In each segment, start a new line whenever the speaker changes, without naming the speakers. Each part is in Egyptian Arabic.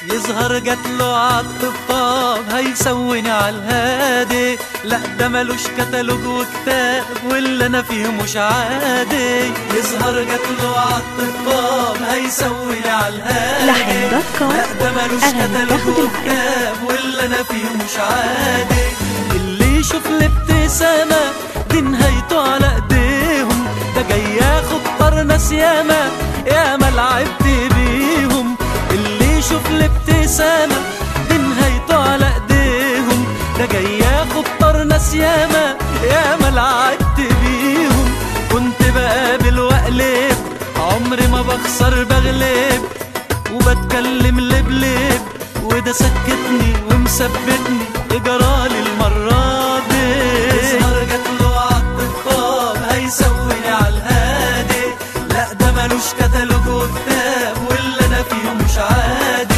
يظهر جاتله عالطبطاب هيسوني عالهادي لا ده ملوش كتالوج وكتاب واللي انا فيه مش عادي يظهر جاتله عالطبطاب هيسوني عالهادي
لحن دوت كوم.
لا ده ملوش
أغاني
كتالوج
تاخد العقل.
وكتاب واللي انا فيه مش عادي اللي يشوف الابتسامة دي نهايته على ايديهم ده جاي ياخد طرنس ياما ياما لعبت بيهم اللي يشوف الابتسامة دي نهايته على ايديهم ده جاي ياخد طرنس ياما ياما لعبت بيهم كنت بقابل واقلب عمري ما بخسر بغلب وبتكلم لبلب وده سكتني ومثبتني اجرالي المرة دي يظهر جاتله عالطبطاب هيسويني عالهادي لا ده ملوش كتالوج وكتاب واللي انا فيه مش عادي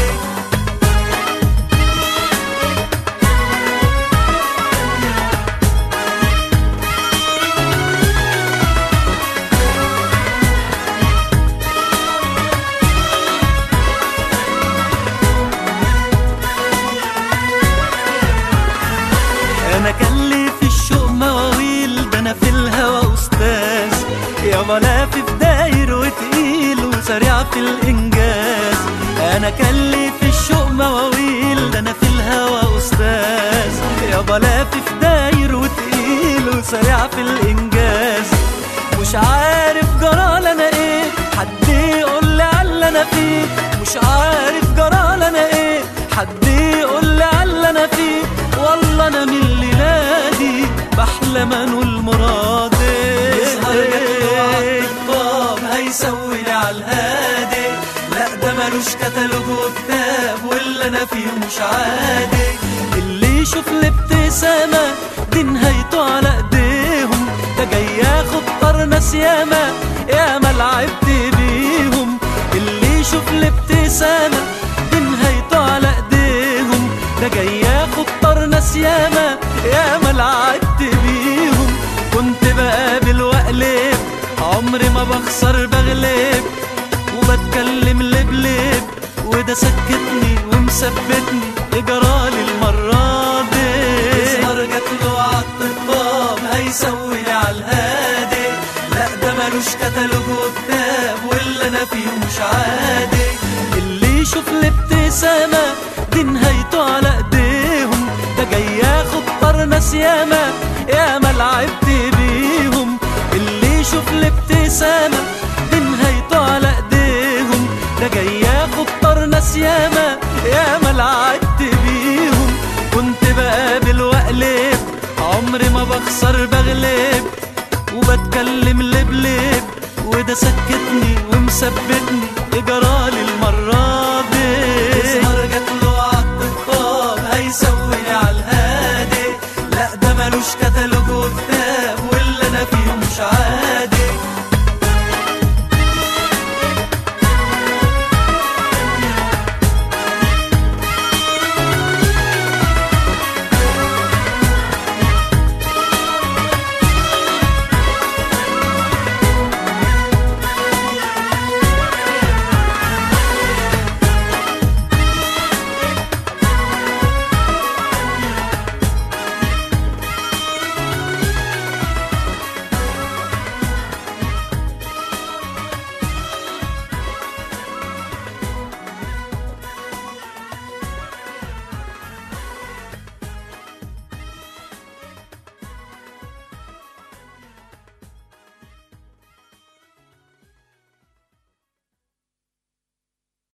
انا كان لي في الشوق مواويل ده انا في الهوى استاذ يابا لافف داير وتقيل وسريع في الانجاز انا كان لي في الشوق مواويل ده انا في الهوى استاذ يابا لافف داير وتقيل وسريع في الانجاز مش عارف جرال انا ايه حد يقول لي على اللي انا فيه مش عارف جرال انا ايه حد يقول لي على اللي انا فيه والله انا من اللي نادي بحلم انول مرادي يظهر الطاب هيسويني على الهادي لا ده ملوش كتالوج وكتاب واللي انا فيه مش عادي اللي يشوف الابتسامة دي نهايته على ايديهم ده جاي ياخد طرنس ياما ياما لعبت بيهم اللي يشوف الابتسامة دي نهايته على ايديهم ده جاي ياخد طرنس ياما ياما لعبت بيهم كنت بقابل واقلب عمري ما بخسر بغلب وبتكلم لبلب وده سكتني ومثبتني اجرالي المرة دي يظهر جاتله عالطبطاب هيسويني عالهادي لا ده ملوش كتالوج وكتاب واللي انا فيه مش عادي اللي يشوف الابتسامة دي نهايته على ايديهم ده جاي ياخد طرنس ياما ياما لعبت بيهم اللي يشوف الابتسامة دي نهايته على ايديهم ده جاي ياخد طرنس ياما ياما لعبت بيهم كنت بقابل واقلب عمري ما بخسر بغلب وبتكلم لبلب وده سكتني ومثبتني اجرالي المرة دي يظهر جاتله عالطبطاب هيسويني عالهادي لا ده ملوش كتالوج وكتاب واللي انا فيه مش عادي